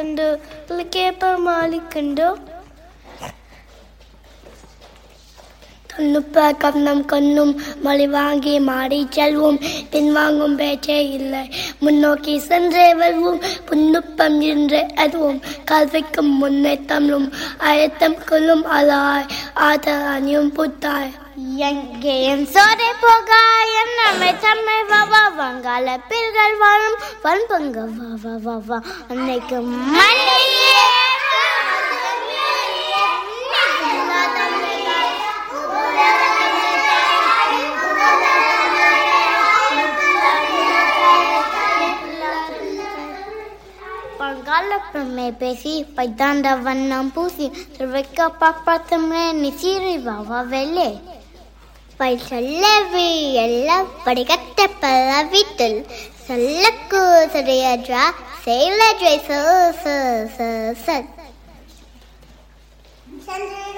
மாலிக்குண்டு கேப்ப மாலிக்குண்டு கண்ணுப்ப கண்ணம் கண்ணும் மொழி வாங்கி மாடி செல்வோம் பின்வாங்கும் பேச்சே இல்லை முன்னோக்கி சென்றே வருவோம் புண்ணுப்பம் என்றே அதுவும் கல்விக்கும் முன்னே தமிழும் அழுத்தம் கொள்ளும் அலாய் ஆதல் அணியும் புத்தாய் எங்கேயும் சோரை போகாயம் நம்மை தம்மை வா வா வங்காள பில்கள் வாழும் வன்பங்க வா வா வா வா அன்னைக்கு மண்ணிலே பங்காள பெருமை பேசி பைத்தாண்ட வண்ணம் பூசி திருவைக்க பாப்பாத்தமே நிசீரி வாவா வெள்ளே பை சொல்லவி எல்லாம் படிக்கட்ட பல வீட்டில் சொல்லக்கு சரியஜா செயலஜை ச ச ச ச